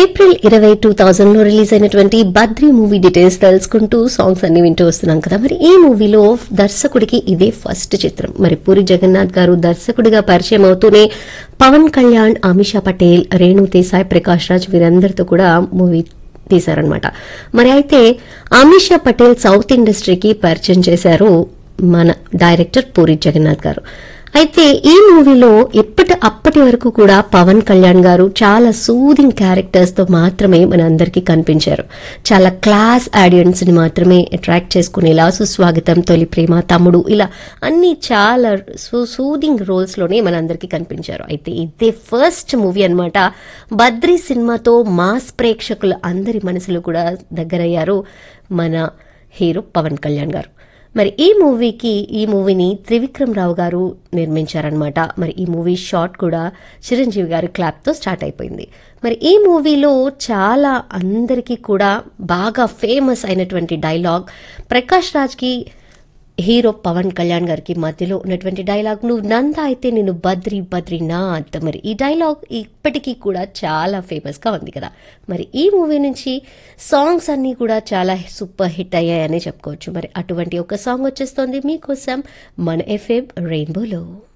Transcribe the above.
April ఇరవై two thousand లో release అయినటువంటి బద్రి మూవీ డీటెయిల్స్ తెలుసుకుంటూ సాంగ్స్ అన్ని వింటూ వస్తున్నాం కదా మరి ఈ మూవీలో దర్శకుడికి ఇదే ఫస్ట్ చిత్రం మరి పూరి జగన్నాథ్ గారు దర్శకుడిగా పరిచయం అవుతూనే పవన్ కళ్యాణ్ అమిషా పటేల్ రేణు దేశాయ్ ప్రకాష్ రాజ్ వీరందరితో కూడా మూవీ తీశారనమాట మరి అయితే అమిషా పటేల్ సౌత్ ఇండస్ట్రీకి పరిచయం చేశారు మన డైరెక్టర్ పూరి జగన్నాథ్ గారు అయితే ఈ మూవీలో ఇప్పటి అప్పటి వరకు కూడా పవన్ కళ్యాణ్ గారు చాలా సూదింగ్ క్యారెక్టర్స్ తో మాత్రమే మన అందరికీ కనిపించారు చాలా క్లాస్ ఆడియన్స్ ని మాత్రమే అట్రాక్ట్ చేసుకునేలా సుస్వాగతం తొలి ప్రేమ తమ్ముడు ఇలా అన్ని చాలా సూదింగ్ రోల్స్ లోనే మన అందరికీ కనిపించారు అయితే ఇదే ఫస్ట్ మూవీ అన్నమాట బద్రీ సినిమాతో మాస్ ప్రేక్షకులు అందరి మనసులో కూడా దగ్గరయ్యారు మన హీరో పవన్ కళ్యాణ్ గారు మరి ఈ మూవీకి ఈ మూవీని త్రివిక్రమ్ రావు గారు నిర్మించారనమాట మరి ఈ మూవీ షాట్ కూడా చిరంజీవి గారి క్లాప్తో స్టార్ట్ అయిపోయింది మరి ఈ మూవీలో చాలా అందరికీ కూడా బాగా ఫేమస్ అయినటువంటి డైలాగ్ ప్రకాష్ రాజ్కి హీరో పవన్ కళ్యాణ్ గారికి మధ్యలో ఉన్నటువంటి డైలాగ్ నువ్వు నంద అయితే నేను బద్రి బద్రీనాథ్ మరి ఈ డైలాగ్ ఇప్పటికీ కూడా చాలా ఫేమస్ గా ఉంది కదా మరి ఈ మూవీ నుంచి సాంగ్స్ అన్ని కూడా చాలా సూపర్ హిట్ అయ్యాయని చెప్పుకోవచ్చు మరి అటువంటి ఒక సాంగ్ వచ్చేస్తోంది మీకోసం మన ఎఫ్ఎం రెయిన్బోలో